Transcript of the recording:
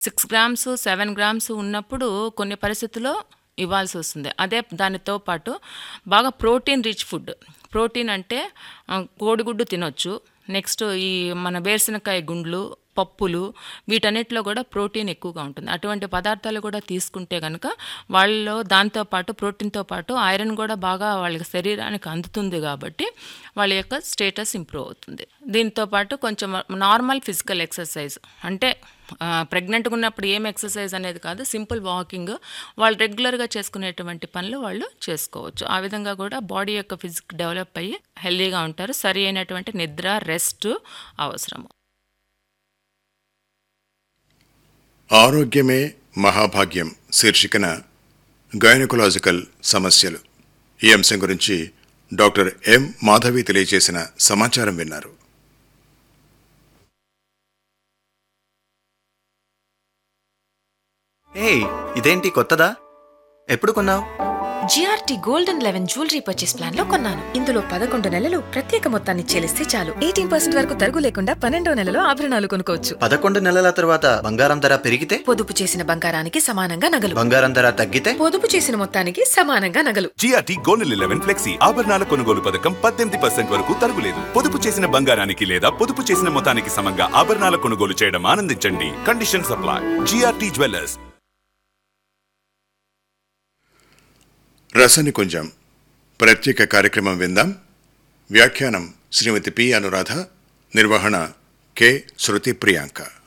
six grams seven grams ఉన్నప్పుడు కొన్ని పరిస్థితుల్లో ఇవ్వాల్సి వస్తుంది అదే దానితో పాటు బాగా ప్రోటీన్ రిచ్ ఫుడ్ ప్రోటీన్ అంటే ఆ, కోడిగుడ్డు తినొచ్చు నెక్స్ట్ ఈ మన వేరుశనకాయ గుండ్లు పప్పులు వీటన్నిటిలో కూడా ప్రోటీన్ ఎక్కువగా ఉంటుంది అటువంటి పదార్థాలు కూడా తీసుకుంటే కనుక వాళ్ళలో దాంతోపాటు ప్రోటీన్తో పాటు ఐరన్ కూడా బాగా వాళ్ళకి శరీరానికి అందుతుంది కాబట్టి వాళ్ళ యొక్క స్టేటస్ ఇంప్రూవ్ అవుతుంది దీంతో పాటు కొంచెం నార్మల్ ఫిజికల్ ఎక్సర్సైజ్ అంటే ప్రెగ్నెంట్గా ఉన్నప్పుడు ఏం ఎక్సర్సైజ్ అనేది కాదు సింపుల్ వాకింగ్ వాళ్ళు రెగ్యులర్గా చేసుకునేటువంటి పనులు వాళ్ళు చేసుకోవచ్చు ఆ విధంగా కూడా బాడీ యొక్క ఫిజిక్ డెవలప్ అయ్యి హెల్దీగా ఉంటారు సరి అయినటువంటి నిద్ర రెస్ట్ అవసరము ఆరోగ్యమే మహాభాగ్యం శీర్షికన గైనకలాజికల్ సమస్యలు ఈ అంశం గురించి డాక్టర్ ఎం మాధవి తెలియజేసిన సమాచారం విన్నారు ఏయ్ ఇదేంటి కొత్తదా ఎప్పుడు కొన్నావు GRT golden eleven jewellery purchase plan లో కొన్నాను ఇందులో పదకొండు నెలలు ప్రత్యేక మొత్తాన్ని చెల్లిస్తే చాలు ఎయిటీన్ పర్సెంట్ వరకు తరుగు లేకుండా పన్నెండో నెలలో ఆభరణాలు కొనుక్కోవచ్చు పదకొండు నెలల తర్వాత బంగారం ధర పెరిగితే పొదుపు చేసిన బంగారానికి సమానంగా నగలు బంగారం ధర తగ్గితే పొదుపు చేసిన మొత్తానికి సమానంగా నగలు జిఆర్టీ గోల్డెన్ లెవెన్ ఫ్లెక్సీ ఆభరణాల కొనుగోలు పథకం పద్దెనిమిది పర్సెంట్ వరకు తరుగులేదు పొదుపు చేసిన బంగారానికి లేదా పొదుపు చేసిన మొత్తానికి సమంగా ఆభరణాల కొనుగోలు చేయడం ఆనందించండి కండిషన్ సప్లై జిఆర్టీ జ్యువెలర్స్ రసనికుంజం ప్రత్యేక కార్యక్రమం విందాం వ్యాఖ్యానం శ్రీమతి పి అనురాధ నిర్వహణ కె శృతి ప్రియాంక